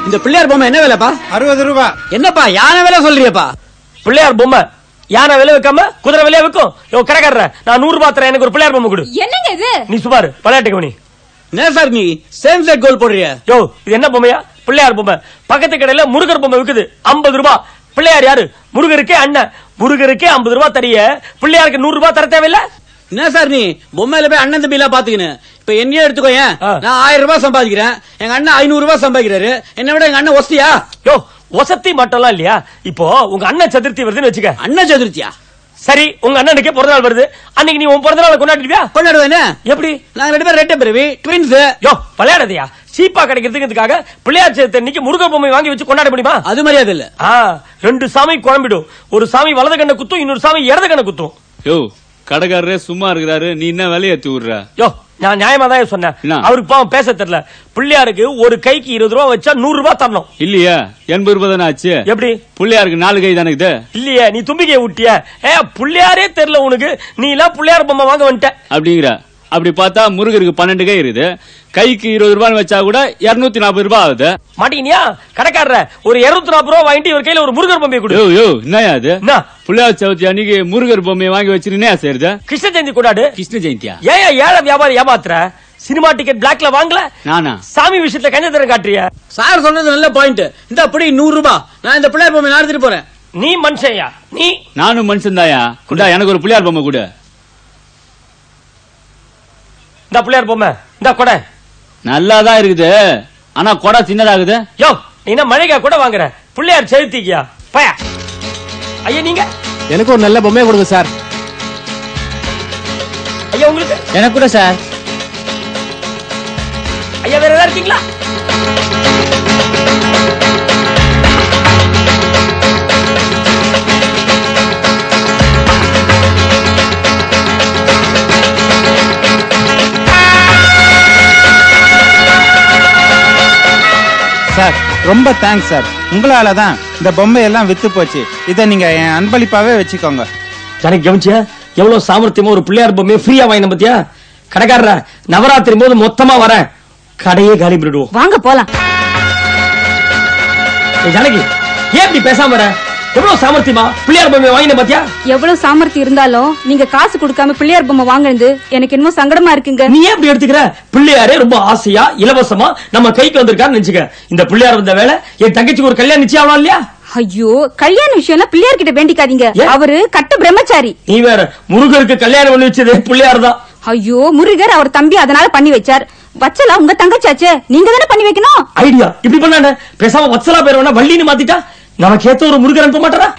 இந்த பிள்ளையார் பொம்மை என்ன விலைப்பா அறுபது ரூபா என்னப்பா யானை விலை சொல்றியப்பா பிள்ளையார் பொம்மை யானை விலை வைக்காம குதிரை விலையா வைக்கும் யோ கடைக்காரர நான் நூறு ரூபாய் தரேன் எனக்கு ஒரு பிள்ளையார் பொம்மை கொடு என்னங்க இது நீ சுமார் விளையாட்டு கவனி என்ன சார் நீ சேம் சைட் கோல் போடுறிய யோ இது என்ன பொம்மையா பிள்ளையார் பொம்மை பக்கத்து கடையில முருகர் பொம்மை விக்குது ஐம்பது ரூபாய் பிள்ளையார் யாரு முருகருக்கே அண்ணன் முருகருக்கே ஐம்பது ரூபாய் தரிய பிள்ளையாருக்கு நூறு ரூபாய் தர தேவையில்ல என்ன சார் நீ பொம்மையில போய் அண்ணன் தம்பி எல்லாம் பாத்துக்கின்னு இப்ப என்னையே எடுத்துக்கோ ஏன் ஆ. நான் ஆயிரம் ரூபாய் சம்பாதிக்கிறேன் எங்க அண்ணன் ஐநூறு ரூபாய் சம்பாதிக்கிறாரு என்னை விட எங்க அண்ணன் ஒஸ்தியா யோ ஒசத்தி மட்டும்லாம் இல்லையா இப்போ உங்க அண்ணன் சதுர்த்தி வருதுன்னு வச்சுக்க அண்ணன் சதுர்த்தியா சரி உங்க அண்ணனுக்கே பிறந்த நாள் வருது அன்னைக்கு நீ உன் பிறந்த நாளை கொண்டாடிடுவியா கொண்டாடுவேனே எப்படி நாங்க ரெண்டு பேரும் ரெட்டை பிறவி ட்வின்ஸ் யோ விளையாடாதயா சீப்பா கிடைக்கிறதுக்கு பிள்ளையார் சேர்த்து அன்னைக்கு முருகர் பொம்மை வாங்கி வச்சு கொண்டாட முடியுமா அது மரியாதை இல்ல ஆ ரெண்டு சாமி குழம்பிடும் ஒரு சாமி வலது கண்ணை குத்தும் இன்னொரு சாமி இடது கண்ணை குத்தும் யோ கடைக்காரரே சும்மா இருக்கிறாரு நீ என்ன விலைய ஏத்தி விடுற யோ நான் நியாயமா தான் சொன்னேன் என்ன? அவருக்கு பாவம் பேச தெரியல பிள்ளையாருக்கு ஒரு கைக்கு இருபது ரூபா வச்சா நூறு ரூபாய் தரணும் இல்லையா எண்பது ரூபாய் தானே ஆச்சு எப்படி பிள்ளையாருக்கு நாலு கை தானே இது இல்லையே நீ தும்பிக்கைய விட்டிய ஏ பிள்ளையாரே தெரியல உனக்கு நீ எல்லாம் பிள்ளையார் பொம்மை வாங்க வந்துட்ட அப்படிங்கிற அப்படி பார்த்தா முருகருக்கு பன்னெண்டு கை இருக்குது கைக்கு இருபது ரூபான்னு வச்சா கூட இருநூத்தி நாற்பது ரூபாய் ஆகுது மாட்டீங்கயா கடைக்காரர ஒரு இருநூத்தி நாற்பது ரூபா வாங்கிட்டு இவர் கையில ஒரு முருகர் பொம்மையை கொடு யோ யோ என்னயா அது என்ன பிள்ளையார் சவுத்தி அன்னைக்கு முருகர் பொம்மையை வாங்கி வச்சிருந்தே செய்யறது கிருஷ்ண ஜெயந்தி கொண்டாடு கிருஷ்ண ஜெயந்தியா ஏன் ஏழை வியாபாரி ஏமாத்துற சினிமா டிக்கெட் பிளாக்ல வாங்கல நானா சாமி விஷயத்துல கஞ்சத்தரம் காட்டுறிய சார் சொன்னது நல்ல பாயிண்ட் இந்த அப்படி நூறு ரூபாய் நான் இந்த பிள்ளையார் பொம்மை நான் எடுத்துட்டு போறேன் நீ மனுஷன்யா நீ நானும் மனுஷன் தாயா குண்டா எனக்கு ஒரு பிள்ளையார் பொம்மை கொடு இந்த பிள்ளையார் பொம்மை இந்த கொடை நல்லா தான் இருக்குது ஆனா கொடை சின்னதாகுது யோ நீ என்ன மழைக்கா கூட வாங்குற பிள்ளையார் செலுத்திக்கியா பயா ஐயா நீங்க எனக்கு ஒரு நல்ல பொம்மையை கொடுங்க சார் ஐயா உங்களுக்கு எனக்கு கூட சார் ஐயா வேற ஏதாவது இருக்கீங்களா சார் ரொம்ப தேங்க்ஸ் சார் உங்களால தான் இந்த பொம்மை எல்லாம் வித்து போச்சு இதை நீங்க என் அன்பளிப்பாவே வச்சுக்கோங்க எனக்கு கவனிச்சியா எவ்வளவு சாமர்த்தியமா ஒரு பிள்ளையார் பொம்மையை ஃப்ரீயா வாங்கின பத்தியா கடைக்காரர நவராத்திரி போது மொத்தமா வரேன் கடையே காலி பண்ணிடுவோம் வாங்க போலாம் ஏய், ஜானகி ஏன் இப்படி பேசாம வர எவ்வளவு சாமர்த்தியமா பிள்ளையார் பொம்மையை வாங்கின பாத்தியா எவ்வளவு சாமர்த்தி இருந்தாலும் நீங்க காசு கொடுக்காம பிள்ளையார் பொம்மை வாங்குனது எனக்கு என்னமோ சங்கடமா இருக்குங்க நீ ஏன் இப்படி எடுத்துக்கிற பிள்ளையாரே ரொம்ப ஆசையா இலவசமா நம்ம கைக்கு வந்திருக்கான்னு நினைச்சுக்க இந்த பிள்ளையார் வந்த வேலை என் தங்கச்சிக்கு ஒரு கல்யாணம் நிச்சயம் ஆகலாம் இல்லையா ஐயோ கல்யாண விஷயம்லாம் பிள்ளையார் கிட்ட வேண்டிக்காதீங்க ஏன்? அவரு கட்ட பிரம்மச்சாரி நீ வேற முருகருக்கு கல்யாணம் பண்ணி வச்சது பிள்ளையார் தான் ஐயோ முருகர் அவர் தம்பி அதனால பண்ணி வச்சார் வச்சலா உங்க தங்கச்சாச்சே நீங்க தானே பண்ணி வைக்கணும் ஐடியா இப்படி பண்ணானே பேசாம வத்சலா பேர் வேணா வள்ளின்னு மாத்திட்டா நமக்கு ஏத்த ஒரு முருகர் அனுப்ப மாட்டாரா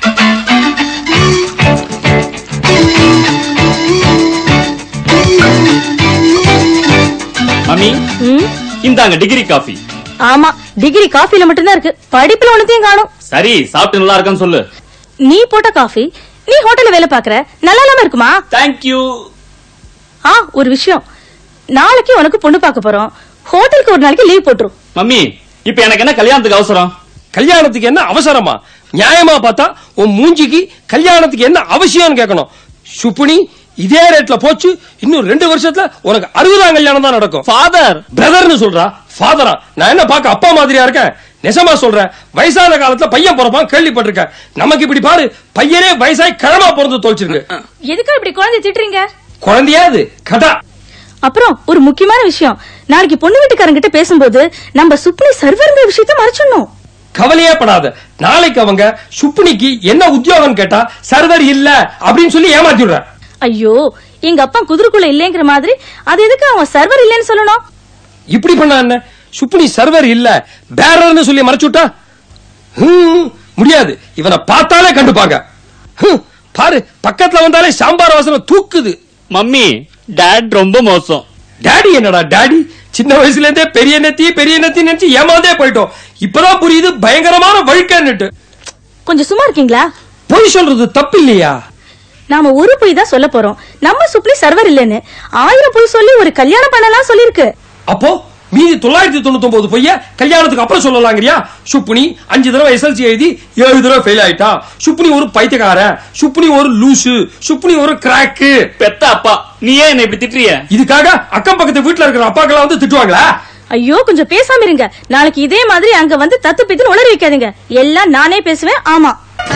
மம்மி ம்? இந்தாங்க டிகிரி காஃபி ஆமா டிகிரி காஃபில மட்டும்தான் இருக்கு படிப்புல ஒன்னத்தையும் காணும் சரி சாப்பிட்டு நல்லா இருக்கான்னு சொல்லு நீ போட்ட காஃபி நீ ஹோட்டல்ல வேலை பாக்குற நல்லா இல்லாம இருக்குமா தேங்க்யூ ஆ ஒரு விஷயம் நாளைக்கு உனக்கு பொண்ணு பார்க்க போறோம் ஹோட்டலுக்கு ஒரு நாளைக்கு லீவ் போட்டுரும் மம்மி இப்ப எனக்கு என்ன கல்யாணத்துக்கு அவசரம் கல்யாணத்துக்கு என்ன அவசரமா நியாயமா பார்த்தா உன் மூஞ்சிக்கு கல்யாணத்துக்கு என்ன அவசியம்னு கேட்கணும் சுப்புனி இதே ரேட்ல போச்சு இன்னும் ரெண்டு வருஷத்துல உனக்கு அறுபதாம் கல்யாணம் தான் நடக்கும் ஃபாதர் பிரதர்னு சொல்றா ஃபாதரா நான் என்ன பார்க்க அப்பா மாதிரியா இருக்கேன் நெசமா சொல்றேன் வயசான காலத்துல பையன் பிறப்பான் கேள்விப்பட்டிருக்கேன் நமக்கு இப்படி பாரு பையனே வயசாய் கிழமா பிறந்து தொலைச்சிருக்கு எதுக்கு இப்படி குழந்தை திட்டுறீங்க குழந்தையா இது கடா அப்புறம் ஒரு முக்கியமான விஷயம் நாளைக்கு பொண்ணு வீட்டுக்காரங்கிட்ட பேசும்போது நம்ம சுப்னி சர்வருங்கிற விஷயத்த மறைச்சிடணும் கவலையே படாத நாளைக்கு அவங்க சுப்புனிக்கு என்ன உத்தியோகம் கேட்டா சர்வர் இல்ல அப்படின்னு சொல்லி ஏமாத்தி விடுறேன் ஐயோ எங்க அப்பா குதிரைக்குள்ள இல்லைங்கிற மாதிரி அது எதுக்கு அவன் சர்வர் இல்லைன்னு சொல்லணும் இப்படி பண்ணா என்ன சுப்புனி சர்வர் இல்ல பேரர்னு சொல்லி மறைச்சு விட்டா ஹம், முடியாது இவனை பார்த்தாலே கண்டுப்பாங்க ஹம், பாரு பக்கத்துல வந்தாலே சாம்பார் வாசனை தூக்குது மம்மி டாட் ரொம்ப மோசம் டாடி என்னடா டாடி சின்ன வயசுல இருந்தே பெரிய நெத்தி பெரிய நெத்தி நினைச்சு ஏமாந்தே போயிட்டோம் இப்பதான் புரியுது பயங்கரமான வழுக்கன்னுட்டு கொஞ்சம் சும்மா இருக்கீங்களா பொய் சொல்றது தப்பு இல்லையா நாம ஒரு பொய் தான் சொல்ல போறோம் நம்ம சுப்னி சர்வர் இல்லைன்னு ஆயிரம் பொய் சொல்லி ஒரு கல்யாணம் பண்ணலாம் சொல்லிருக்கு அப்போ மீதி தொள்ளாயிரத்தி தொண்ணூத்தி ஒன்பது பொய்ய கல்யாணத்துக்கு அப்புறம் சொல்லலாங்கிறியா சுப்புனி அஞ்சு தடவை எஸ்எல்சி எழுதி ஏழு தடவை ஃபெயில் ஆயிட்டா சுப்புனி ஒரு பைத்தியக்காரன் சுப்புனி ஒரு லூசு சுப்புனி ஒரு கிராக்கு பெத்த அப்பா நீ ஏன் என்ன இப்படி திட்டுறிய இதுக்காக அக்கம் பக்கத்து வீட்டுல இருக்கிற அப்பாக்கெல்லாம் வந்து திட்டுவாங்களா ஐயோ கொஞ்சம் பேசாம இருங்க நாளைக்கு இதே மாதிரி அங்க வந்து தத்து பித்துன்னு உளறி வைக்காதீங்க எல்லாம் நானே பேசுவேன் ஆமா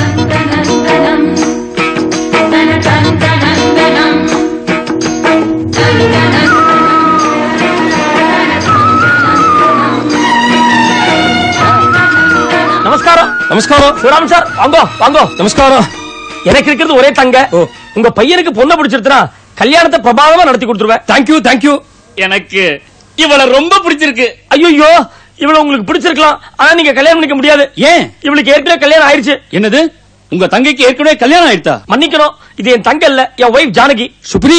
நமஸ்காரம் நமஸ்காரம் சிவராம் சார் வாங்க வாங்க நமஸ்காரம் எனக்கு இருக்கிறது ஒரே தங்க உங்க பையனுக்கு பொண்ணை பிடிச்சிருச்சுனா கல்யாணத்தை பிரபாவமா நடத்தி கொடுத்துருவேன் தேங்க்யூ தேங்க்யூ எனக்கு இவள ரொம்ப பிடிச்சிருக்கு ஐயோ இவ்வளவு உங்களுக்கு பிடிச்சிருக்கலாம் ஆனா நீங்க கல்யாணம் பண்ணிக்க முடியாது ஏன் இவளுக்கு ஏற்கனவே கல்யாணம் ஆயிருச்சு என்னது உங்க தங்கைக்கு ஏற்கனவே கல்யாணம் ஆயிடுதா மன்னிக்கணும் இது என் தங்க இல்ல என் ஒய்ஃப் ஜானகி சுப்ரி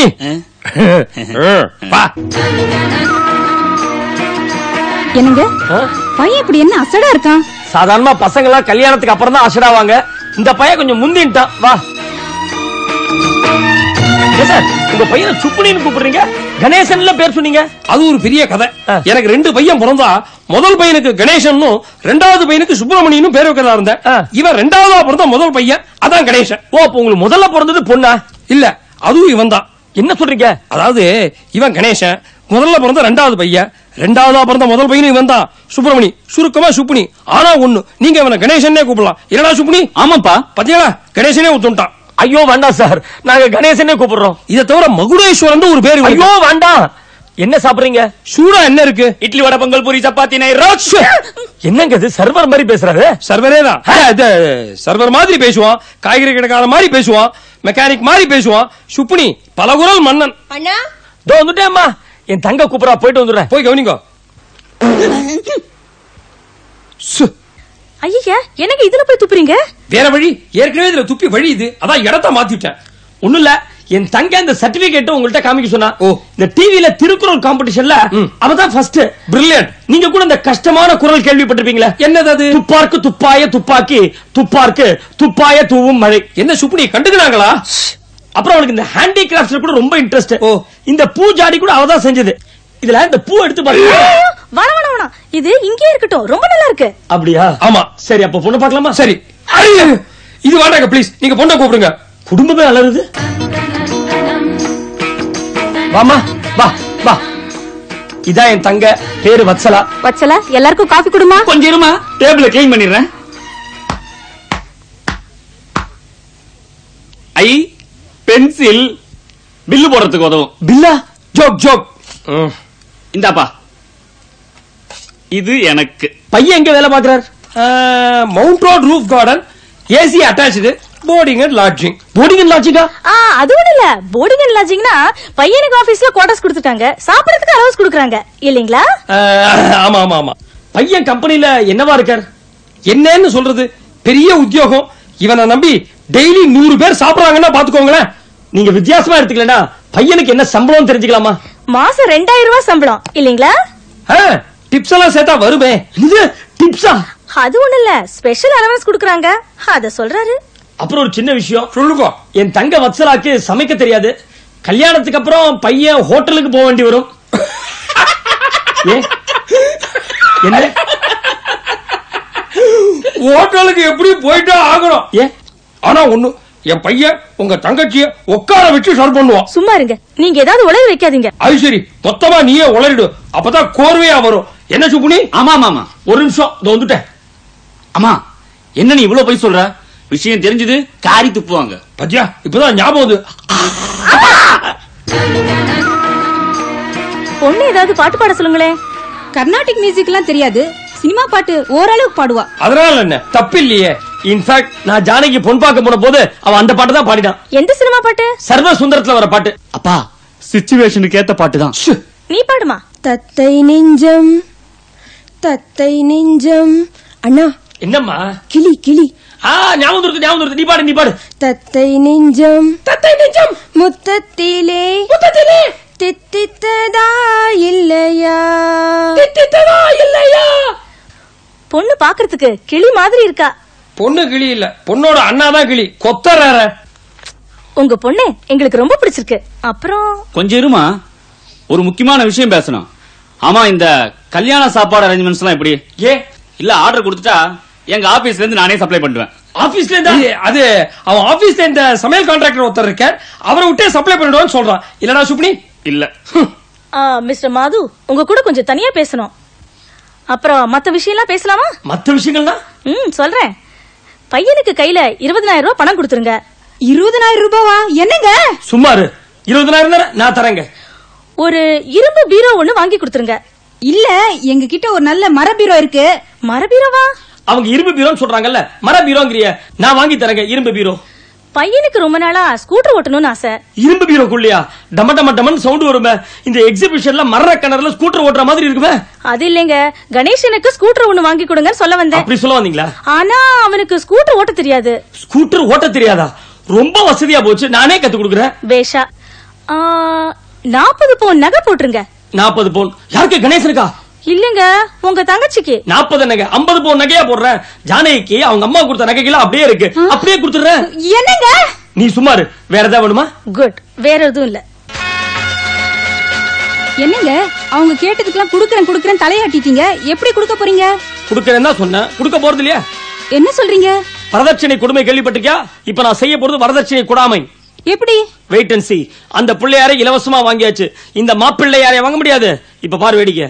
வா என்னங்க ஆ? பையன் இப்படி என்ன அசடா இருக்கான் சாதாரணமா பசங்க எல்லாம் கல்யாணத்துக்கு அப்புறம் தான் அசடாவாங்க இந்த பையன் கொஞ்சம் முந்தின்ட்டான் வா ஏன் சார் உங்க பையனை சுப்புனின்னு கூப்பிடுறீங்க கணேசன்ல பேர் சொன்னீங்க அது ஒரு பெரிய கதை ஆ. எனக்கு ரெண்டு பையன் பிறந்தா முதல் பையனுக்கு கணேசனும் ரெண்டாவது பையனுக்கு சுப்பிரமணியனும் பேர் வைக்கிறதா இருந்தேன் ஆ. இவன் ரெண்டாவதா பிறந்த முதல் பையன் அதான் கணேசன் ஓ அப்ப உங்களுக்கு முதல்ல பிறந்தது பொண்ணா இல்ல அதுவும் இவன் தான் என்ன சொல்றீங்க அதாவது இவன் கணேசன் முதல்ல பிறந்த ரெண்டாவது பையன் ரெண்டாவதா பிறந்த முதல் பையனும் இவன் தான் சுப்பிரமணி சுருக்கமா சுப்புனி ஆனா ஒண்ணு நீங்க இவனை கணேசனே கூப்பிடலாம் இல்லடா சுப்புனி ஆமாப்பா பாத்தீங்களா கணேசனே ஒத்துட்டான் ஐயோ வேண்டாம் சார் நாங்க கணேசனே கூப்பிடுறோம் இதை தவிர மகுடேஸ்வரன் ஒரு பேர் ஐயோ இவனுக்கு. வேண்டாம் என்ன சாப்பிடுறீங்க சூடா என்ன இருக்கு இட்லி வடை பொங்கல் பூரி சப்பாத்தி நெய் ரோட் என்னங்க இது சர்வர் மாதிரி பேசுறாரு சர்வரே தான் இது சர்வர் மாதிரி பேசுவான் காய்கறி கடைக்கார மாதிரி பேசுவான் மெக்கானிக் மாதிரி பேசுவான் சுப்புனி பலகுரல் மன்னன் அண்ணா இதோ வந்துட்டேம்மா என் தங்க கூப்பிடா போயிட்டு வந்துடுறேன் போய் கவனிங்கோ சு, ஐயா எனக்கு இதுல போய் துப்புறீங்க வேற வழி ஏற்கனவே இதுல துப்பி வழி இது அதான் இடத்த மாத்திட்டேன் ஒண்ணும் இல்ல என் தங்க இந்த சர்டிபிகேட் உங்கள்ட்ட காமிக்க சொன்னா ஓ. இந்த டிவில திருக்குறள் காம்படிஷன்ல ம். அவ தான் ஃபர்ஸ்ட் பிரில்லியன்ட் நீங்க கூட இந்த கஷ்டமான குரல் கேள்விப்பட்டிருப்பீங்களா என்னது அது துப்பார்க்கு துப்பாய துப்பாக்கி துப்பார்க்கு துப்பாய தூவும் மழை என்ன சுப்புனி கண்டுக்கிறாங்களா அப்புறம் அவளுக்கு இந்த ஹேண்டிகிராஃப்ட்ல கூட ரொம்ப இன்ட்ரெஸ்ட் ஓ. இந்த பூஜாடி கூட அவ தான் செஞ்சது இதுல இந்த பூ எடுத்து பாருங்க ஐயோ, வேணாம் வேணாம் வேணாம் இது இங்கே இருக்கட்டும் ரொம்ப நல்லா இருக்கு அப்படியா ஆமா சரி அப்ப பொண்ணு பார்க்கலாமா சரி ஐயோ, இது வேண்டாங்க ப்ளீஸ் நீங்க பொண்ணை கூப்பிடுங்க குடும்பமே அலறுது வாமா வா வா இதான் என் தங்க பேரு வத்சலா வச்சலா எல்லாருக்கும் காஃபி கொடுமா கொஞ்சம் இருமா டேபிள க்ளீன் பண்ணிடுறேன் ஐ பென்சில் பில்லு போடுறதுக்கு உதவும் பில்லா ஜோக் ஜோக் இந்தாப்பா இது எனக்கு பையன் எங்க வேலை பாக்குறாரு Mount Road roof garden AC attach boarding and lodging boarding and லாட்ஜிங்கா ஆ அது ஒண்ணு இல்ல போர்டிங் அண்ட் லாட்ஜிங்னா பையனுக்கு ஆபீஸ்ல குவார்டர்ஸ் கொடுத்துட்டாங்க சாப்பிடறதுக்கு அலவன்ஸ் கொடுக்குறாங்க இல்லீங்களா ஆமா ஆமா ஆமா பையன் கம்பெனில என்னவா இருக்கார் என்னன்னு சொல்றது பெரிய உத்தியோகம் இவனை நம்பி டெய்லி நூறு பேர் சாப்பிடுறாங்கன்னா பாத்துக்கோங்களேன் நீங்க வித்தியாசமா எடுத்துக்கலனா பையனுக்கு என்ன சம்பளம் தெரிஞ்சுக்கலாமா மாசம் ரெண்டாயிரம் ரூபாய் சம்பளம் இல்லீங்களா டிப்ஸ் எல்லாம் சேர்த்தா வருமே இது டிப்ஸா அது ஒண்ணு இல்ல ஸ்பெஷல் அலவன்ஸ் கொடுக்குறாங்க அத சொல்றாரு அப்புறம் ஒரு சின்ன விஷயம் சொல்லுங்க என் தங்க வத்சலாக்கு சமைக்க தெரியாது கல்யாணத்துக்கு அப்புறம் பையன் ஹோட்டலுக்கு போக வேண்டி வரும் ஏ? என்ன ஹோட்டலுக்கு எப்படி போயிட்டா ஆகணும் ஏ ஆனா ஒண்ணு என் பையன் உங்க தங்கச்சிய உட்கார வச்சு சர்வ் பண்ணுவான் சும்மா இருங்க நீங்க ஏதாவது உழவு வைக்காதீங்க அது சரி மொத்தமா நீயே உளறிடு அப்பதான் கோர்வையா வரும் என்ன சுப்புனி ஆமா ஆமா ஆமா ஒரு நிமிஷம் இதோ வந்துட்டேன் அம்மா என்ன நீ இவ்வளவு போய் சொல்ற விஷயம் தெரிஞ்சது காரி துப்புவாங்க பத்தியா இப்பதான் ஞாபகம் வந்து பொண்ணு ஏதாவது பாட்டு பாட சொல்லுங்களேன் கர்நாடிக் மியூசிக்லாம் தெரியாது சினிமா பாட்டு ஓரளவுக்கு பாடுவா அதனால என்ன தப்பு இல்லையே இன்ஃபேக்ட் நான் ஜானகி பொன் பார்க்க போன போது அவன் அந்த பாட்டு தான் பாடினான் எந்த சினிமா பாட்டு சர்வ சுந்தரத்துல வர பாட்டு அப்பா சிச்சுவேஷனுக்கு ஏத்த பாட்டு தான் நீ பாடுமா தத்தை நெஞ்சம் தத்தை நெஞ்சம் அண்ணா என்னம்மா கிளி கிளி ஆ ஞாபகம் இருக்கு ஞாபகம் இருக்கு நீ பாடு நீ பாடு தத்தை நெஞ்சம் தத்தை நெஞ்சம் முத்தத்திலே முத்தத்திலே தித்தித்ததா இல்லையா தித்தித்ததா இல்லையா பொண்ணு பாக்குறதுக்கு கிளி மாதிரி இருக்கா பொண்ணு கிளி இல்ல பொண்ணோட அண்ணா தான் கிளி கொத்தரார உங்க பொண்ணு எங்களுக்கு ரொம்ப பிடிச்சிருக்கு அப்புறம் கொஞ்சம் இருமா ஒரு முக்கியமான விஷயம் பேசணும் ஆமா இந்த கல்யாண சாப்பாடு அரேஞ்ச்மெண்ட்ஸ் எல்லாம் எப்படி ஏ இல்ல ஆர்டர் கொடுத்துட்டா எங்க ஆபீஸ்ல இருந்து நானே சப்ளை பண்ணுவேன் ஆபீஸ்ல இருந்தா இது- அது அவன் ஆபீஸ்ல இந்த சமையல் கான்ட்ராக்டர் ஒருத்தர் இருக்கார் அவரை விட்டே சப்ளை பண்ணிடுவான்னு சொல்றான் இல்லடா சுப்னி இல்ல மிஸ்டர் மாது உங்க கூட கொஞ்சம் தனியா பேசணும் அப்புறம் மத்த விஷயம்லாம் பேசலாமா மத்த விஷயங்கள்னா ம் சொல்றேன் பையனுக்கு கையில இருபதனாயிரம் ரூபாய் பணம் கொடுத்துருங்க இருபதனாயிரம் ரூபாவா என்னங்க சும்மாரு இருபதனாயிரம் தானே நான் தரேங்க ஒரு இரும்பு பீரோ ஒண்ணு வாங்கி கொடுத்துருங்க இல்ல எங்க கிட்ட ஒரு நல்ல மர பீரோ இருக்கு மர பீரோவா அவங்க இரும்பு பீரோன்னு சொல்றாங்கல்ல மர பீரோங்கிறிய நான் வாங்கி தரேங்க இரும்பு பீரோ பையனுக்கு ரொம்ப நாளா ஸ்கூட்டர் ஓட்டணும்னு ஆசை இரும்பு பீரோக்குள்ளையா டம டம டமன்னு சவுண்ட் வருமே இந்த எக்ஸிபிஷன்ல மர கிணறுல ஸ்கூட்டர் ஓட்டுற மாதிரி இருக்குமே அது இல்லைங்க கணேசனுக்கு ஸ்கூட்டர் ஒண்ணு வாங்கி கொடுங்கன்னு சொல்ல வந்தேன் அப்படி சொல்ல வந்தீங்களா ஆனா அவனுக்கு ஸ்கூட்டர் ஓட்ட தெரியாது ஸ்கூட்டர் ஓட்ட தெரியாதா ரொம்ப வசதியா போச்சு நானே கத்து கொடுக்குறேன் பேஷா நாற்பது பவுன் நகை போட்டுருங்க நாற்பது பவுன் யாருக்கு கணேசனுக்கா இல்லங்க உங்க தங்கச்சிக்கு நாற்பது நகை ஐம்பது பவுன் நகையா போடுறேன் ஜானகிக்கு அவங்க அம்மா கொடுத்த நகைகள் அப்படியே இருக்கு அப்படியே கொடுத்துறேன் என்னங்க நீ சும்மாரு வேற ஏதாவது வேணுமா குட் வேற எதுவும் இல்ல என்னங்க அவங்க கேட்டதுக்கெல்லாம் குடுக்கறேன் குடுக்கறேன் தலையாட்டிட்டீங்க எப்படி கொடுக்க போறீங்க கொடுக்கறேன்னு தான் சொன்னேன் கொடுக்க போறது இல்லையா என்ன சொல்றீங்க வரதட்சணை கொடுமை கேள்விப்பட்டிருக்கியா இப்ப நான் செய்ய போறது வரதட்சணை கொடாமை எப்படி வெயிட் அண்ட் சி அந்த பிள்ளையாரை இலவசமா வாங்கியாச்சு இந்த மாப்பிள்ளையாரை வாங்க முடியாது இப்ப பாரு வேடிக்கை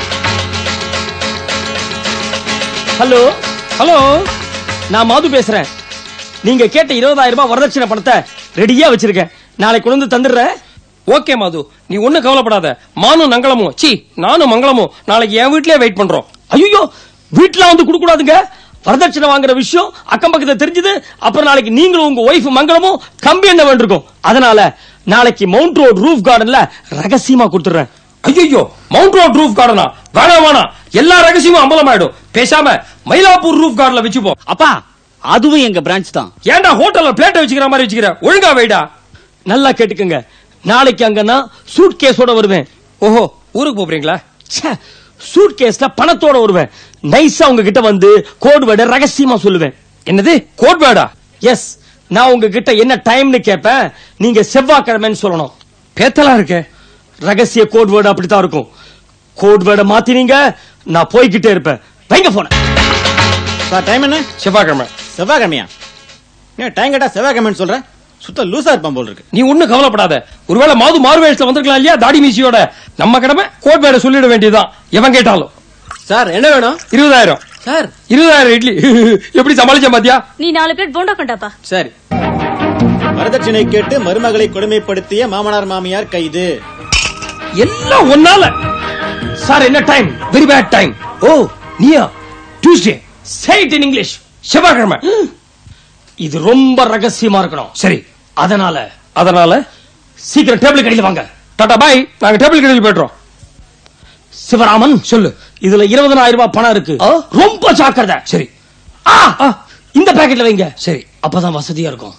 ஹலோ ஹலோ நான் மாது பேசுறேன் நீங்க கேட்ட இருபதாயிரம் ரூபாய் வரதட்சணை பணத்தை ரெடியா வச்சிருக்கேன் நாளைக்கு கொண்டு வந்து தந்துடுறேன் ஓகே மாது நீ ஒண்ணும் கவலைப்படாத மானும் நங்களமும் சி நானும் மங்களமும் நாளைக்கு என் வீட்லயே வெயிட் பண்றோம் ஐயோ வீட்டுல வந்து கொடுக்க கூடாதுங்க வரதட்சணை வாங்குற விஷயம் அக்கம் பக்கத்துல தெரிஞ்சது அப்புறம் நாளைக்கு நீங்களும் உங்க ஒய்ஃப் மங்களமும் கம்பி என்ன வேண்டிருக்கும் அதனால நாளைக்கு மவுண்ட் ரோட் ரூஃப் கார்டன்ல ரகசியமா கொடுத்துறேன் ஐயோ மவுண்ட் ரோட் ரூஃப் கார்டனா வேணாம் வேணாம் எல்லா ரகசியமும் அம்பலமாயிடும் பேசாம மயிலாப்பூர் ரூஃப் கார்டன்ல வச்சுப்போம் அப்பா அதுவும் எங்க பிரான்ச் தான் ஏன்டா ஹோட்டல்ல பிளேட்டை வச்சுக்கிற மாதிரி வச்சுக்கிற ஒழுங்கா வைடா நல்லா கேட்டுக்கங்க நாளைக்கு அங்க நான் சூட் கேஸோட வருவேன் ஓஹோ ஊருக்கு போறீங்களா சூட் கேஸ்ல பணத்தோட வருவேன் நைஸா உங்ககிட்ட வந்து கோட் வேர்ட ரகசியமா சொல்லுவேன் என்னது கோட் வேர்டா எஸ் நான் உங்ககிட்ட என்ன டைம்னு கேட்பேன் நீங்க செவ்வாய்க்கிழமைன்னு சொல்லணும் பேத்தலா இருக்கே ரகசிய கோட் வேர்டு அப்படித்தான் இருக்கும் கோட் வேர்டை மாத்தினீங்க நான் போய்கிட்டே இருப்பேன் வைங்க போன சார் டைம் என்ன செவ்வாய்க்கிழமை செவ்வாய்க்கிழமையா ஏன் டைம் கேட்டா செவ்வாய்க்கிழமைன்னு சொல்றேன் சுத்த லூசா இருப்பான் போல் இருக்கு நீ ஒண்ணும் கவலைப்படாத ஒருவேளை மாது மார்வேஷத்துல வந்திருக்கலாம் இல்லையா தாடி மீசியோட நம்ம கடமை கோட் வேர்டை சொல்லிட வேண்டியதுதான் எவன் கேட்டாலும் சார் என்ன வேணும் இருபதாயிரம் சார் இருபதாயிரம் இட்லி எப்படி சமாளிச்ச பாத்தியா நீ நாலு பிளேட் போண்டா கொண்டாப்பா சரி வரதட்சணை கேட்டு மருமகளை கொடுமைப்படுத்திய மாமனார் மாமியார் கைது எல்லாம் ஒன்னால சார் என்ன time very bad time oh நீயா டியூஸ்டே சேட் இன் இங்கிலீஷ் செவ்வாய்க்கிழமை இது ரொம்ப ரகசியமா இருக்கணும் சரி அதனால அதனால சீக்கிரம் டேபிள் கடையில் வாங்க டாடா பாய் நாங்க டேபிள் கடையில் போயிடுறோம் சிவராமன் சொல்லு இதுல இருபதனாயிரம் ரூபாய் பணம் இருக்கு ஆ? ரொம்ப ஜாக்கிரதை சரி ஆ ஆ. இந்த பாக்கெட்ல வைங்க சரி அப்பதான் வசதியா இருக்கும்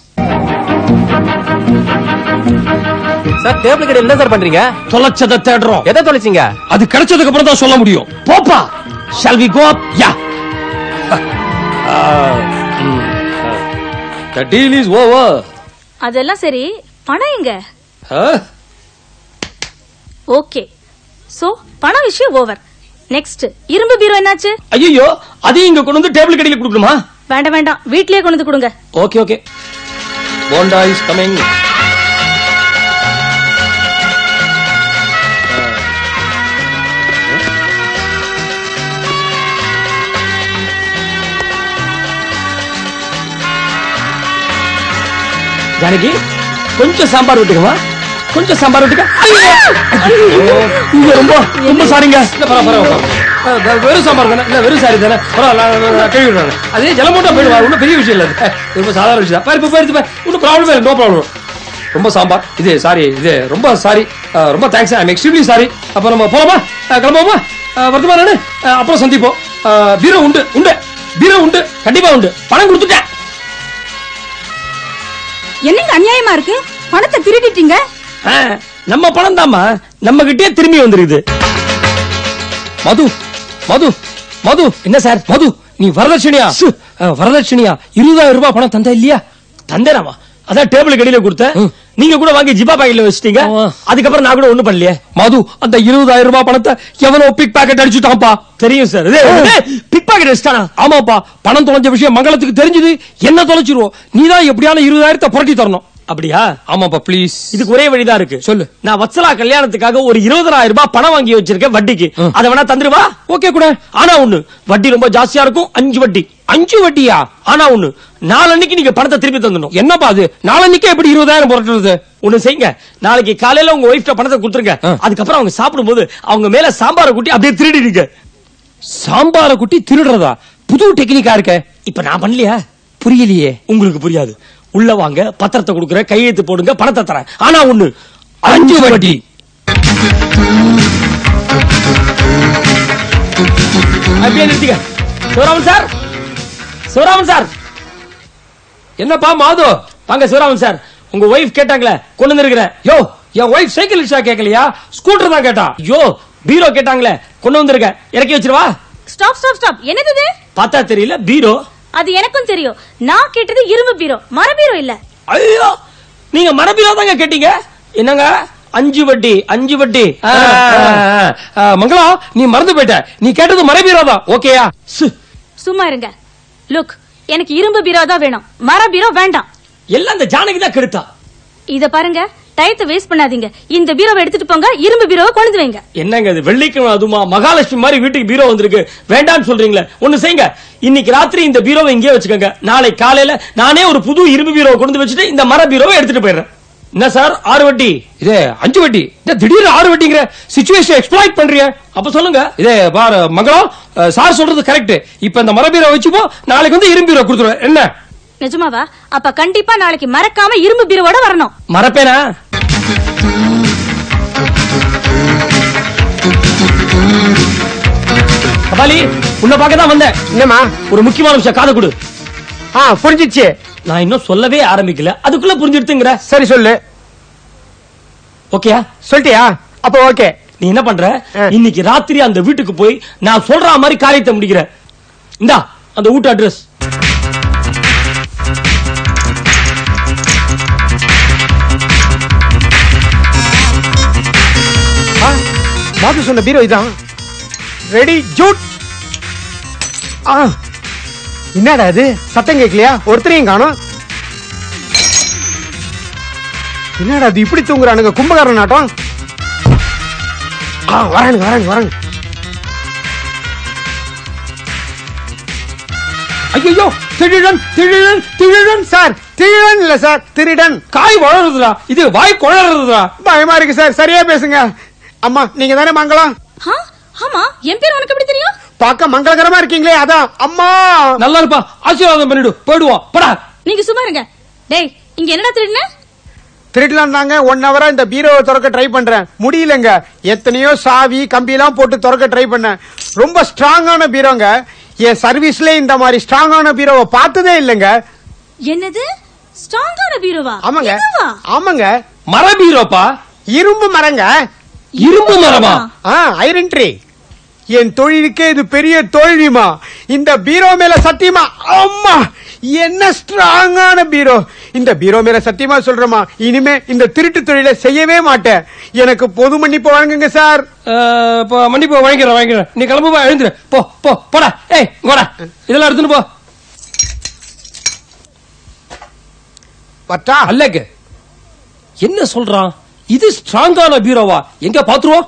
சார் டேபிள் கடையில் என்ன சார் பண்றீங்க தொலைச்சதை தேடுறோம் எதை தொலைச்சிங்க அது கிடைச்சதுக்கு அப்புறம் தான் சொல்ல முடியும் போப்பா shall we go up yeah the deal is over அதெல்லாம் சரி பணம் எங்க ஓகே சோ பண விஷயம் ஓவர் நெக்ஸ்ட் இரும்பு பீரோ என்னாச்சு ஐயோ அதையும் இங்க கொண்டு வந்து டேபிள் கடையில கொடுக்கணுமா வேண்டாம் வேண்டாம் வீட்லயே கொண்டு வந்து கொடுங்க okay okay bonda is coming Janaki கொஞ்சம் சாம்பார் விட்டுக்கமா கொஞ்சம் சாம்பார் விட்டுக்க ஐயோ! ஐயோ! இங்க ரொம்ப ரொம்ப சாரிங்க இல்ல பரவாயில்ல பரவாயில்ல வெறும் சாம்பார் தானே இல்ல வெறும் சாரி தானே பரவாயில்ல கழுவி விடுறாங்க அதே ஜலம் போட்டா போயிடுவா ஒன்றும் பெரிய விஷயம் இல்ல அது. இது ரொம்ப சாதாரண விஷயம் பாரு இப்ப போயிருது ஒன்றும் ப்ராப்ளம் இல்லை நோ ப்ராப்ளம் ரொம்ப சாம்பார் இது சாரி இது ரொம்ப சாரி ரொம்ப தேங்க்ஸ் ஐ எக்ஸ்ட்ரீம்லி சாரி அப்ப நம்ம போலாமா அஹ், கிளம்புவோமா அஹ், வருத்தமா நானு அஹ், அப்புறம் சந்திப்போம் அஹ், பீரோ உண்டு உண்டு பீரோ உண்டு கண்டிப்பா உண்டு பணம் கொடுத்துட்டேன் என்னங்க அநியாயமா இருக்கு பணத்தை திருடிட்டீங்க ஆ, நம்ம பணம் தாமா நம்ம கிட்டே திரும்பி வந்துருக்குது மது மது மது என்ன சார் மது நீ வரதட்சணையா அஹ், வரதட்சணையா இருபதாயிரம் ரூபாய் பணம் தந்த இல்லையா தந்தேராமா அதான் டேபிள் கடையில கொடுத்தேன் ம். நீங்க கூட வாங்கி ஜிபா பாக்கெட்ல வச்சிட்டீங்க ஆமா. அதுக்கப்புறம் நான் கூட ஒண்ணும் பண்ணலையே மது அந்த இருபதாயிரம் ரூபாய் பணத்தை எவனோ பிக் பாக்கெட் அடிச்சுட்டான்ப்பா தெரியும் சார் பிக் பாக்கெட் வச்சிட்டானா ஆமாப்பா பணம் தொலைஞ்ச விஷயம் மங்களத்துக்கு தெரிஞ்சது என்ன தொலைச்சிருவோம் நீதான் எப்படியான இருபதாயிரத்தை புரட்டி தரணும் அப்படியா ஆமாப்பா ப்ளீஸ் இதுக்கு ஒரே வழிதான் இருக்கு சொல்லு. நான் வத்சலா கல்யாணத்துக்காக ஒரு இருபதாயிரம் ரூபாய் பணம் வாங்கி வச்சிருக்கேன் வட்டிக்கு அத வேணா தந்துருவா ஓகே கூட ஆனா ஒண்ணு வட்டி ரொம்ப ஜாஸ்தியா இருக்கும் அஞ்சு வட்டி அஞ்சு வட்டியா ஆனா ஒண்ணு நாளன்னைக்கு நீங்க பணத்தை திருப்பி தந்துடணும் என்னப்பா அது நாளன்னைக்கு எப்படி இருபதாயிரம் புரட்டுறது ஒண்ணு செய்யுங்க நாளைக்கு காலையில உங்க ஒய்ஃப்ட பணத்தை கொடுத்துருங்க ஆ. அதுக்கப்புறம் அவங்க சாப்பிடும்போது அவங்க மேல சாம்பாரை கூட்டி அப்படியே திருடிடுங்க சாம்பார குட்டி திருடுறதா புது டெக்னிக்கா இருக்க இப்ப நான் பண்ணலையா புரியலையே உங்களுக்கு புரியாது உள்ள வாங்க பத்திரத்தை கொடுக்குற கையெழுத்து போடுங்க பணத்தை தரேன் ஆனா ஒண்ணு அஞ்சு வட்டி அப்படியே நிறுத்திக்க சிவராமன் சார் சிவராமன் சார் என்னப்பா மாது வாங்க சிவராமன் சார் உங்க ஒய்ஃப் கேட்டாங்களே கொண்டு வந்திருக்கிறேன் யோ என் ஒய்ஃப் சைக்கிள் ரிக்ஷா கேட்கலையா ஸ்கூட்டர் தான் கேட்டா ஐயோ பீரோ கேட்டாங்களே கொண்டு வந்திருக்கேன் இறக்கி வச்சிருவா ஸ்டாப் ஸ்டாப் ஸ்டாப் என்னது இது பார்த்தா தெரியல பீரோ அது எனக்கும் தெரியும் நான் கேட்டது இரும்பு பீரோ மர பீரோ இல்ல ஐயோ நீங்க மரபீரோ தாங்க கேட்டீங்க என்னங்க அஞ்சு வட்டி அஞ்சு வட்டி ஆ, ஆ, ஆ, மங்களா நீ மறந்து போயிட்ட நீ கேட்டது மறைபீரோ தான் ஓகேயா சு, சும்மா இருங்க லுக் எனக்கு இரும்பு பீரோ தான் வேணும் மர பீரோ வேண்டாம் எல்லாம் இந்த ஜானகி தான் கெடுத்தா இத பாருங்க டயத்தை வேஸ்ட் பண்ணாதீங்க இந்த பீரோவை எடுத்துட்டு போங்க இரும்பு பீரோவை கொண்டு வந்து வைங்க என்னங்க இது வெள்ளிக்கிழமை அதுமா மகாலட்சுமி மாதிரி வீட்டுக்கு பீரோ வந்திருக்கு வேண்டாம்னு சொல்றீங்களே ஒண்ணு செய்யுங்க இன்னைக்கு ராத்திரி இந்த பீரோவை இங்கே வச்சுக்கோங்க நாளை காலையில நானே ஒரு புது இரும்பு பீரோவை கொண்டு வந்து வச்சுட்டு இந்த மர பீரோவை எடுத்துட்டு போயிடுறேன் என்ன சார் ஆறு வட்டி இது அஞ்சு வட்டி இது திடீர்னு ஆறு வட்டிங்கிற சிச்சுவேஷன் எக்ஸ்ப்ளாய்ட் பண்றிய அப்ப சொல்லுங்க இதே பாரு மங்களம் அஹ், சார் சொல்றது கரெக்ட் இப்ப இந்த மரபீரோ வச்சுப்போ நாளைக்கு வந்து இரும்பீரோ கொடுத்துருவேன் என்ன நிஜமாவா அப்ப கண்டிப்பா நாளைக்கு மறக்காம இரும்பு பீரோவோட வரணும் மறப்பேனா கபாலி உன்னை பார்க்க தான் வந்தேன் என்னம்மா ஒரு முக்கியமான விஷயம் காதை கொடு ஆ புரிஞ்சிச்சு நான் இன்னும் சொல்லவே ஆரம்பிக்கல அதுக்குள்ள புரிஞ்சிடுத்துங்கிற சரி சொல்லு ஓகேயா சொல்லிட்டியா அப்போ ஓகே நீ என்ன பண்ற ஆ. இன்னைக்கு ராத்திரி அந்த வீட்டுக்கு போய் நான் சொல்ற மாதிரி காரியத்தை முடிக்கிற இந்தா அந்த வீட்டு அட்ரஸ் ஆ மாத்து சொன்ன பீரோ இதான் ரெடி ஜூட் ஆ என்னடா இது சத்தம் கேட்கலையா ஒருத்தரையும் காணோம் என்னடா இது இப்படி தூங்குறானுங்க கும்பகாரன் நாட்டம் ஆ வரானுங்க வரானுங்க வரானுங்க ஐயோ திருடன் திருடன் திருடன் சார் திருடன் இல்ல சார் திருடன் காய் வளருதுடா இது வாய் குழறதுடா பயமா இருக்கு சார் சரியா பேசுங்க அம்மா நீங்க தானே மங்களம் ஆ, ஆமா என் பேர் உனக்கு எப்படி தெரியும் பார்க்க மங்களகரமா இருக்கீங்களே அதான் அம்மா நல்லா இருப்பா ஆசீர்வாதம் பண்ணிடு போயிடுவோம் படா நீங்க சும்மா இருங்க டேய் இங்க என்னடா திருடுன திருடலாம் தாங்க ஒன் ஹவரா இந்த பீரோவை திறக்க ட்ரை பண்றேன் முடியலங்க எத்தனையோ சாவி கம்பி எல்லாம் போட்டு திறக்க ட்ரை பண்ணேன் ரொம்ப ஸ்ட்ராங்கான பீரோங்க என் சர்வீஸ்ல இந்த மாதிரி ஸ்ட்ராங்கான பீரோவை பார்த்ததே இல்லைங்க என்னது ஸ்ட்ராங்கான பீரோவா ஆமாங்க இதுவா? ஆமாங்க மரபீரோப்பா இரும்பு மரங்க இரும்பு மரமா ஆ ஐரன் ட்ரீ என் தொழிலுக்கே இது பெரிய தோல்விமா இந்த பீரோ மேல சத்தியமா அம்மா என்ன ஸ்ட்ராங்கான பீரோ இந்த பீரோ மேல சத்தியமா சொல்றேமா இனிமே இந்த திருட்டு தொழிலை செய்யவே மாட்டேன் எனக்கு பொது மன்னிப்பு வழங்குங்க சார் அஹ், இப்போ மன்னிப்பு வாங்கிக்கிறேன் வாங்கிக்கிறேன் நீ கிளம்பு போ எழுந்துரு போ போ போடா ஏய் போடா இதெல்லாம் எடுத்துன்னு போ பட்டா அல்லக்கு என்ன சொல்றான் இது ஸ்ட்ராங்கான பீரோவா எங்க பாத்துருவோம்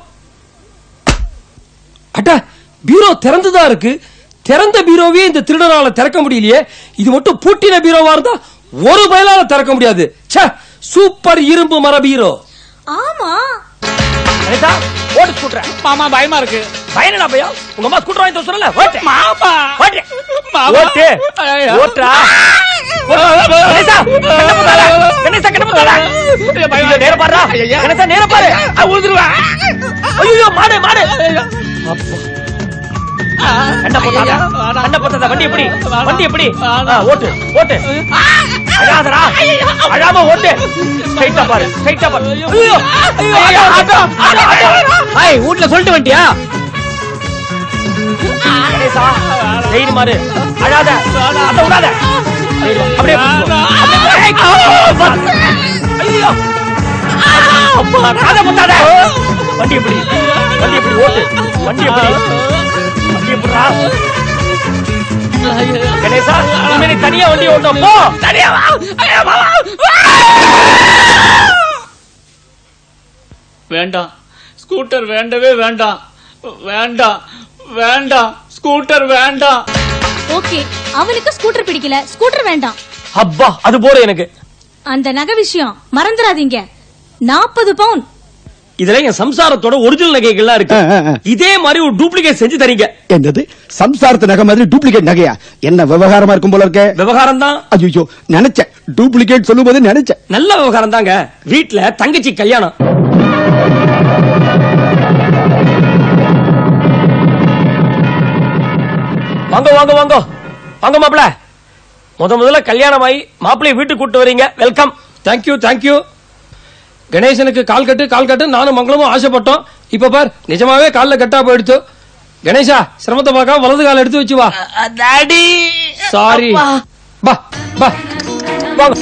அட பீரோ திறந்துதான் இருக்கு திறந்த பீரோவே இந்த திருடனால திறக்க முடியலையே இது மட்டும் பூட்டின பீரோவா இருந்தா ஒரு பயலால திறக்க முடியாது ச்சே சூப்பர் இரும்பு மர பீரோ ஆமா அனிதா ஓட்டு ஸ்கூட்டர் மாமா பயமா இருக்கு பயனடா பையன் உங்க அம்மா ஸ்கூட்டர் வாங்கி தர சொல்லல ஓட்டு மாமா ஓட்டு மாமா. ஓட்டு ஐயா. ஓட்டுறா கணேசா கண்ணை முத்தாதா. கணேசா கண்ணை முத்தாதா. ஐயோ, நேரா பாருடா. கணேசா, நேரா பாரு. ஐயோ, மாடு, மாடு. அப்பா. கண்ணை பொத்தாதா. கண்ணை பொத்தாதா. வண்டி எப்படி வண்டி எப்படி ஆ, ஓட்டு ஓட்டு அழாதடா அழாம ஓட்டு ஸ்ட்ரைட்டா பாரு ஸ்ட்ரைட்டா பாரு ஐயோ ஐயோ ஆட்டோ ஆட்டோ ஆட்டோ ஐய் வீட்ல சொல்லிட்டு வந்துட்டியா கணேசா தைரியம் மாறு அழாத அத விடாத அப்படியே பிடிச்சுக்கோ. அப்படியே- ஏய், ஐயோ அப்பா காதை முத்தாத வண்டி எப்படி வண்டி எப்படி ஓட்டு வண்டி எப்படி வண்டி எப்படிடா கணேசா இனிமே நீ தனியா வண்டி ஓட்டும் போ தனியா வா ஐயோ, வா, வா. வேண்டாம் ஸ்கூட்டர் வேண்டவே வேண்டாம் வேண்டாம் வேண்டாம் ஸ்கூட்டர் வேண்டாம் ஓகே அவனுக்கு ஸ்கூட்டர் பிடிக்கல ஸ்கூட்டர் வேண்டாம் அப்பா அது போற எனக்கு அந்த நகை விஷயம் மறந்துடாதீங்க நாற்பது பவுன் இதுல என் சம்சாரத்தோட ஒரிஜினல் நகைகள்லாம் இருக்கு இதே மாதிரி ஒரு டூப்ளிகேட் செஞ்சு தரீங்க என்னது சம்சாரத்து நகை மாதிரி டூப்ளிகேட் நகையா என்ன விவகாரமா இருக்கும் போல இருக்க விவகாரம் தான் ஐயோ நினைச்சேன் டூப்ளிகேட் சொல்லும் போது நினைச்சேன் நல்ல விவகாரம் தாங்க வீட்ல தங்கச்சி கல்யாணம் வாங்க வாங்க வாங்க வாங்க மாப்பிள முத முதல்ல கல்யாணம் ஆகி மாப்பிள்ளைய வீட்டுக்கு கூட்டு வரீங்க வெல்கம் தேங்க்யூ தேங்க்யூ கணேசனுக்கு கால் கட்டு கால் கட்டு நானும் மங்களமும் ஆசைப்பட்டோம் இப்ப பார் நிஜமாவே கால்ல கட்டா போயிடுத்து கணேசா சிரமத்தை பார்க்காம வலது கால் எடுத்து வச்சு வா டாடி சாரி பா பா வாங்க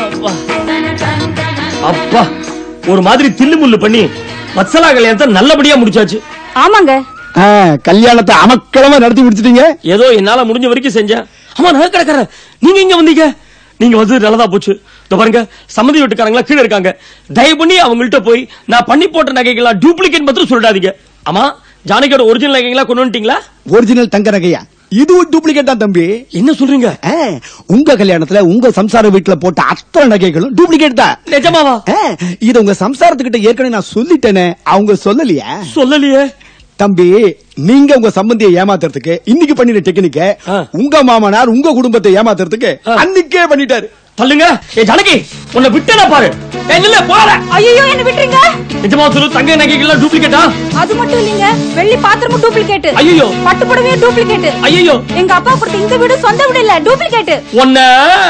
அப்பா ஒரு மாதிரி தில்லு முள்ளு பண்ணி வத்சலா கல்யாணத்தை நல்லபடியா முடிச்சாச்சு ஆமாங்க ஆ, கல்யாணத்தை அமக்களமா நடத்தி முடிச்சிட்டீங்க ஏதோ என்னால முடிஞ்ச வரைக்கும் செஞ்சேன் ஆமா நகை கிடக்குறேன் நீங்க இங்க வந்தீங்க நீங்க வந்து நல்லதா போச்சு இந்த பாருங்க சம்மதி வீட்டுக்காரங்களா கீழே இருக்காங்க தயவு பண்ணி அவங்கள்ட்ட போய் நான் பண்ணி போட்ட நகைகளா டூப்ளிகேட் மட்டும் சொல்லிடாதீங்க ஆமா ஜானகியோட ஒரிஜினல் நகைகளா கொண்டு வந்துட்டீங்களா ஒரிஜினல் தங்க நகையா இதுவும் டூப்ளிகேட் தான் தம்பி என்ன சொல்றீங்க ஆ, உங்க கல்யாணத்துல உங்க சம்சார வீட்டுல போட்ட அத்தனை நகைகளும் டூப்ளிகேட் தான் நிஜமாவா ஆ, இது உங்க சம்சாரத்துக்கிட்ட ஏற்கனவே நான் சொல்லிட்டேனே அவங்க சொல்லலையா சொல்லலையே தம்பி நீங்க உங்க சம்பந்தியை ஏமாத்துறதுக்கு இன்னைக்கு பண்ணின டெக்னிக்க ஆ. உங்க மாமனார் உங்க குடும்பத்தை ஏமாத்துறதுக்கு ஆ. அன்னைக்கே பண்ணிட்டாரு தள்ளுங்க ஏ ஜானகி உன்னை விட்டனா பாரு ஏய், நில்லு போற ஐயோ என்ன விட்டுருங்க நிஜமா சொல்லு தங்க நகைகள்லாம் டூப்ளிகேட்டா அது மட்டும் இல்லைங்க வெள்ளி பாத்திரமும் டூப்ளிகேட் ஐயையோ. பட்டு புடவையும் டூப்ளிகேட் ஐயோ எங்க அப்பா கொடுத்த இந்த வீடு சொந்த வீடு இல்ல டூப்ளிகேட் உன்ன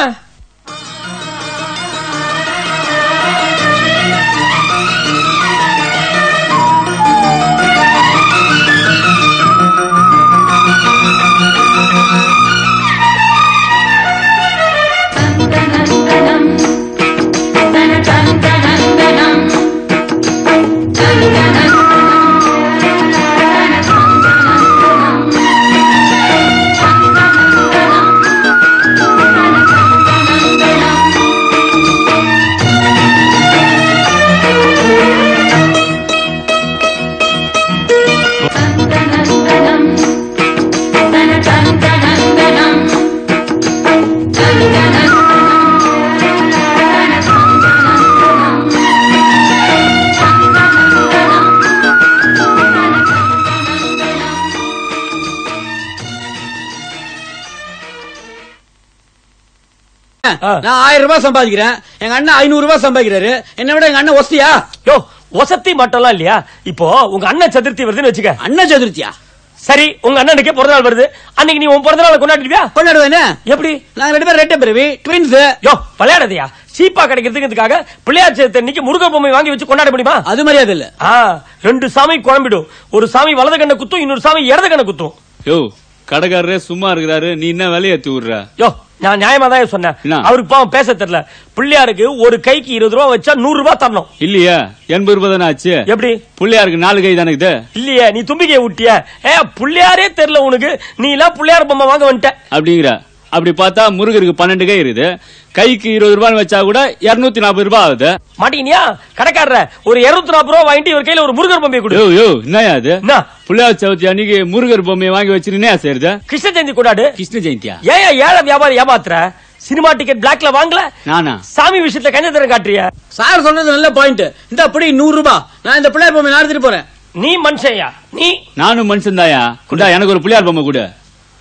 நான் ஆயிரம் ரூபாய் சம்பாதிக்கிறேன் எங்க அண்ணன் ஐநூறு ரூபாய் சம்பாதிக்கிறாரு என்னை விட எங்க அண்ணன் ஒஸ்தியா யோ ஒசத்தி மட்டும்லாம் இல்லையா இப்போ உங்க அண்ணன் சதுர்த்தி வருதுன்னு வச்சுக்க அண்ணன் சதுர்த்தியா சரி உங்க அண்ணனுக்கு பிறந்த நாள் வருது அன்னைக்கு நீ உன் பிறந்த நாளை கொண்டாடிடுவியா கொண்டாடுவேனே எப்படி நாங்க ரெண்டு பேரும் ரெட்டை பிறவி ட்வின்ஸ் யோ விளையாடாதயா சீப்பா கிடைக்கிறதுக்காக பிள்ளையார் சேர்த்து அன்னைக்கு முருகன் பொம்மை வாங்கி வச்சு கொண்டாட முடியுமா அது மரியாதை இல்ல ஆ ரெண்டு சாமி குழம்பிடும் ஒரு சாமி வலது கண்ணை குத்தும் இன்னொரு சாமி இடது கண்ணை குத்தும் யோ கடைக்காரரே சும்மா இருக்கிறாரு நீ என்ன வேலையை ஏத்தி விடுற யோ நான் நியாயமா தான் சொன்னேன் என்ன? அவருக்கு பாவம் பேச தெரியல பிள்ளையாருக்கு ஒரு கைக்கு இருபது ரூபா வச்சா நூறு ரூபாய் தரணும் இல்லையா எண்பது ரூபாய் தானே ஆச்சு எப்படி பிள்ளையாருக்கு நாலு கை தானே இது இல்லையே நீ தும்பிக்கைய விட்டிய ஏ புள்ளையாரே தெரியல உனக்கு நீ எல்லாம் புள்ளையார் பொம்மை வாங்க வந்துட்ட அப்படிங்கிற அப்படி பார்த்தா முருகருக்கு பன்னெண்டு கை இருக்குது கைக்கு இருபது ரூபான்னு வச்சா கூட இருநூத்தி நாற்பது ரூபாய் ஆகுது மாட்டீங்கயா கடைக்காரர ஒரு இருநூத்தி நாற்பது ரூபா வாங்கிட்டு இவர் கையில ஒரு முருகர் பொம்மையை கொடு யோ யோ என்னயா அது என்ன பிள்ளையார் சவுத்தி அன்னைக்கு முருகர் பொம்மையை வாங்கி வச்சிருந்தே செய்யறது கிருஷ்ண ஜெயந்தி கொண்டாடு கிருஷ்ண ஜெயந்தியா ஏன் ஏழை வியாபாரி ஏமாத்துற சினிமா டிக்கெட் பிளாக்ல வாங்கல நானா சாமி விஷயத்துல கஞ்சத்தரம் காட்டுறிய சார் சொன்னது நல்ல பாயிண்ட் இந்த அப்படி நூறு ரூபாய் நான் இந்த பிள்ளையார் பொம்மை நடத்திட்டு போறேன் நீ மனுஷன்யா நீ நானும் மனுஷன் தாயா குண்டா எனக்கு ஒரு பிள்ளையார் பொம்மை கொடு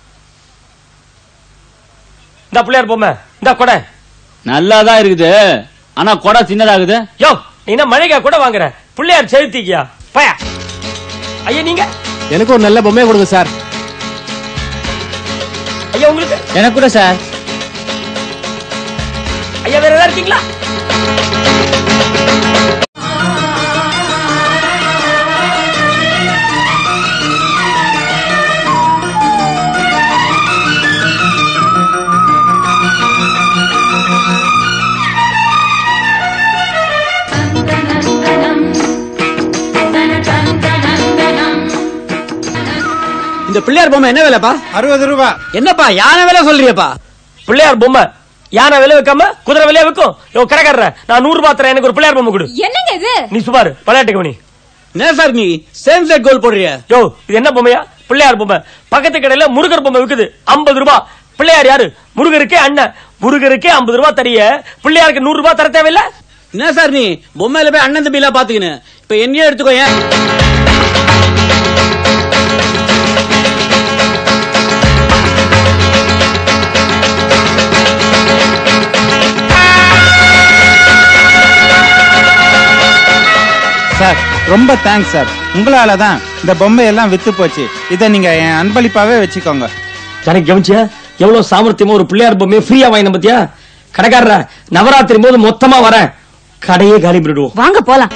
இந்த பிள்ளையார் பொம்மை இந்த கொடை நல்லாதான் இருக்குது ஆனா கொடை சின்னதாகுது யோ நீ என்ன மழைக்கா கூட வாங்குற பிள்ளையார் செலுத்திக்கியா பயா ஐயா நீங்க எனக்கு ஒரு நல்ல பொம்மையை கொடுங்க சார் ஐயா உங்களுக்கு எனக்கு கூட சார் ஐயா வேற ஏதாவது இருக்கீங்களா இந்த பிள்ளையார் பொம்மை என்ன விலைப்பா அறுபது ரூபாய் என்னப்பா யானை விலை சொல்றியப்பா பிள்ளையார் பொம்மை யானை விலை வைக்காம குதிரை விலையா வைக்கும் யோ கடைக்காரர நான் நூறு ரூபாய் தரேன் எனக்கு ஒரு பிள்ளையார் பொம்மை கொடு என்னங்க இது நீ சுமார் விளையாட்டு கவனி என்ன சார் நீ சேம் சைட் கோல் போடுறிய யோ இது என்ன பொம்மையா பிள்ளையார் பொம்மை பக்கத்து கடையில முருகர் பொம்மை விக்குது ஐம்பது ரூபாய் பிள்ளையார் யாரு முருகருக்கே அண்ணன் முருகருக்கே ஐம்பது ரூபாய் தரிய பிள்ளையாருக்கு நூறு ரூபாய் தர தேவையில்ல என்ன சார் நீ பொம்மையில போய் அண்ணன் தம்பி எல்லாம் பாத்துக்கின்னு இப்ப என்னையே எடுத்துக்கோ ஏன் சார் ரொம்ப தேங்க்ஸ் சார் உங்களால தான் இந்த பொம்மை எல்லாம் வித்து போச்சு இதை நீங்க என் அன்பளிப்பாவே வச்சுக்கோங்க எனக்கு கவனிச்சியா எவ்வளவு சாமர்த்தியமா ஒரு பிள்ளையார் பொம்மையை ஃப்ரீயா வாங்கின பத்தியா கடைக்காரர நவராத்திரி போது மொத்தமா வரேன் கடையே காலி பண்ணிடுவோம் வாங்க போலாம்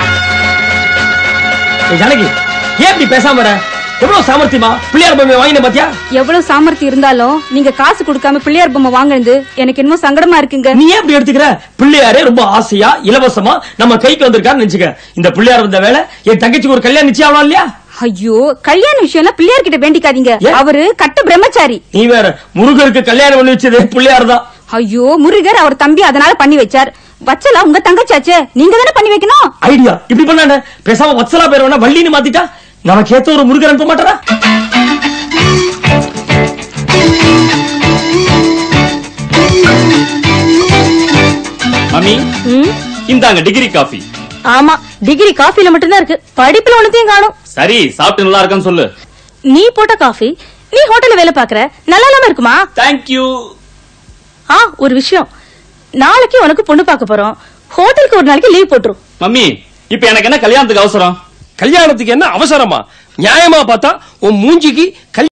ஏய், ஜானகி ஏன் இப்படி பேசாம வர எவ்வளவு சாமர்த்தியமா பிள்ளையார் பொம்மையை வாங்கின பாத்தியா எவ்வளவு சாமர்த்தி இருந்தாலும் நீங்க காசு கொடுக்காம பிள்ளையார் பொம்மை வாங்குனது எனக்கு என்னமோ சங்கடமா இருக்குங்க நீ ஏன் இப்படி எடுத்துக்கிற பிள்ளையாரே ரொம்ப ஆசையா இலவசமா நம்ம கைக்கு வந்திருக்கான்னு நினைச்சுக்க இந்த பிள்ளையார் வந்த வேலை என் தங்கச்சிக்கு ஒரு கல்யாணம் நிச்சயம் ஆகலாம் இல்லையா ஐயோ கல்யாண விஷயம்லாம் பிள்ளையார் கிட்ட வேண்டிக்காதீங்க ஏன்? அவரு கட்ட பிரம்மச்சாரி நீ வேற முருகருக்கு கல்யாணம் பண்ணி வச்சது பிள்ளையார் தான் ஐயோ முருகர் அவர் தம்பி அதனால பண்ணி வச்சார் வச்சலா உங்க தங்கச்சாச்சே நீங்க தானே பண்ணி வைக்கணும் ஐடியா இப்படி பண்ணாண்ட பேசாம வத்சலா பேர் வேணா வள்ளின்னு மாத்திட்டா நமக்கு ஏத்த ஒரு முருகர் அனுப்ப மாட்டாரா மம்மி இந்தாங்க டிகிரி காஃபி ஆமா டிகிரி காஃபில மட்டும்தான் இருக்கு படிப்புல ஒன்னத்தையும் காணும் சரி சாப்பிட்டு நல்லா இருக்கான்னு சொல்லு நீ போட்ட காஃபி நீ ஹோட்டல்ல வேலை பாக்குற நல்லா இல்லாம இருக்குமா தேங்க்யூ ஆ ஒரு விஷயம் நாளைக்கு உனக்கு பொண்ணு பார்க்க போறோம் ஹோட்டலுக்கு ஒரு நாளைக்கு லீவ் போட்டுரும் மம்மி இப்ப எனக்கு என்ன கல்யாணத்துக்கு அவசரம் கல்யாணத்துக்கு என்ன அவசரமா நியாயமா பார்த்தா உன் மூஞ்சிக்கு கல்யாணம்